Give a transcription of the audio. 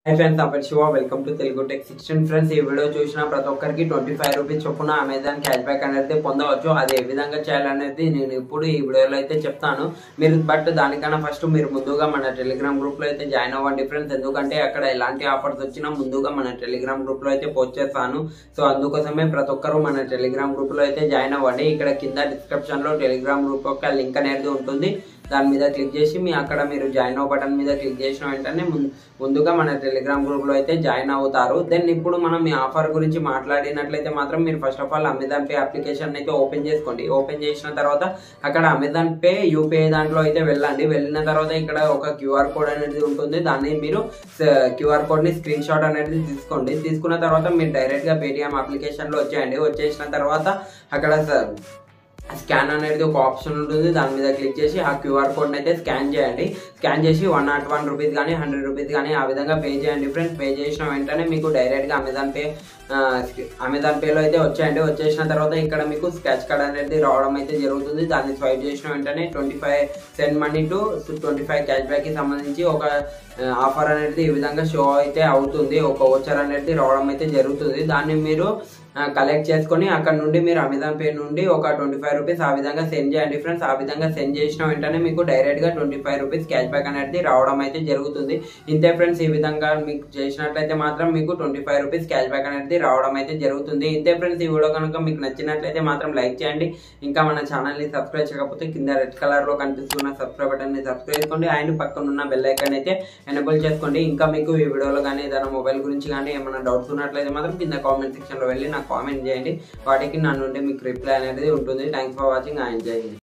high friends నా పేరు Shiva welcome to Telugu tech sixteen friends ఈ వీడియో చూసిన ప్రతి ఒక్కరికి ట్వంటీ ఫైవ్ రూపీస్ చొప్పున అమెజాన్ క్యాష్ బ్యాక్ అనేది పొందవచ్చు అది ఏ విధంగా చేయాలనేది నేను ఇప్పుడు ఈ వీడియోలో అయితే చెప్తాను మీరు బట్ దానికన్నా ఫస్ట్ మీరు ముందుగా మన టెలిగ్రామ్ గ్రూప్ లో అయితే జాయిన్ అవ్వండి ఫ్రెండ్స్ ఎందుకంటే అక్కడ ఎలాంటి ఆఫర్స్ వచ్చినా ముందుగా మన టెలిగ్రామ్ గ్రూప్ లో అయితే పోస్ట్ చేస్తాను సో అందుకోసమే ప్రతి ఒక్కరు మన టెలిగ్రామ్ గ్రూప్ లో అయితే జాయిన్ అవ్వండి ఇక్కడ కింద డిస్క్రిప్షన్ లో టెలిగ్రామ్ గ్రూప్ యొక్క లింక్ అనేది ఉంటుంది దాని మీద క్లిక్ చేసి మీ అక్కడ మీరు జాయిన్ అవ్వ బటన్ మీద క్లిక్ చేసిన వెంటనే ముం- ముందుగా మన టెలిగ్రామ్ గ్రూప్ లో అయితే జాయిన్ అవుతారు దెన్ ఇప్పుడు మనం మీ ఆఫర్ గురించి మాట్లాడినట్లయితే మాత్రం మీరు first of all Amazon pay application అయితే ఓపెన్ చేసుకోండి ఓపెన్ చేసిన తర్వాత అక్కడ అమెజాన్ పే యూపీఐ దాంట్లో అయితే వెళ్ళండి వెళ్ళిన తర్వాత ఇక్కడ ఒక క్యూఆర్ కోడ్ అనేది ఉంటుంది దాన్ని మీరు క్యూఆర్ కోడ్ ని స్క్రీన్ షాట్ అనేది తీసుకోండి తీసుకున్న తర్వాత మీరు డైరెక్ట్ గా పేటిఎం అప్లికేషన్ లో వచ్చేయండి వచ్చేసిన తర్వాత అక్కడ స- స్కాన్ అనేది ఒక ఆప్షన్ ఉంటుంది దాని మీద క్లిక్ చేసి ఆ క్యూఆర్ కోడ్ అయితే స్కాన్ చేయండి స్కాన్ చేసి వన్ నాట్ వన్ రూపీస్ కానీ హండ్రెడ్ రూపీస్ కానీ ఆ విధంగా పే చేయండి ఫ్రెండ్స్ పే చేసిన వెంటనే మీకు డైరెక్ట్గా అమెజాన్ పే అమెజాన్ పేలో అయితే వచ్చేయండి వచ్చేసిన తర్వాత ఇక్కడ మీకు స్కెచ్ కార్డ్ అనేది రావడం అయితే జరుగుతుంది దాన్ని స్వైప్ చేసిన వెంటనే twenty five send money to twenty five cash back కి సంబంధించి ఒక ఆఫర్ అనేది ఈ విధంగా షో అయితే అవుతుంది ఒక ఓచర్ అనేది రావడం అయితే జరుగుతుంది దాన్ని మీరు కలెక్ట్ చేసుకొని అక్కడ నుండి మీరు అమెజాన్ పే నుండి ఒక ట్వంటీ ఫైవ్ రూపీస్ ఆ విధంగా సెండ్ చేయండి ఫ్రెండ్స్ ఆ విధంగా సెండ్ చేసిన వెంటనే మీకు డైరెక్ట్ గా twenty five rupees cash back అనేది రావడం అయితే జరుగుతుంది ఇంతే ఫ్రెండ్స్ ఈ విధంగా మీకు చేసినట్లయితే మాత్రం మీకు twenty five rupees cash back అనేది రావడం అయితే జరుగుతుంది ఇంతే ఫ్రెండ్స్ ఈ వీడియో కనుక మీకు నచ్చినట్లయితే మాత్రం లైక్ చేయండి ఇంకా మన ఛానల్ ని సబ్స్క్రైబ్ చేయకపోతే కింద రెడ్ కలర్ లో కనిపిస్తున్న సబ్స్క్రైబ్ బటన్ ని సబ్స్క్రైబ్ చేసుకోండి అండ్ పక్కన ఉన్న బెల్ ఐకాన్ అయితే ఎనేబుల్ చేసుకోండి ఇంకా మీకు ఈ వీడియోలో కానీ ఏదైనా మొబైల్ గురించి కానీ ఏమైనా డౌట్స్ ఉన్నట్లయితే మాత్రం కింద కామెంట్ సెక్షన్ లో వెళ్ళి నాకు కామెంట్ చేయండి వాటికి నా నుండి మీకు రిప్లై అనేది ఉంటుంది థ్యాంక్స్ ఫర్ వాచింగ్ అండ్ జై హింద్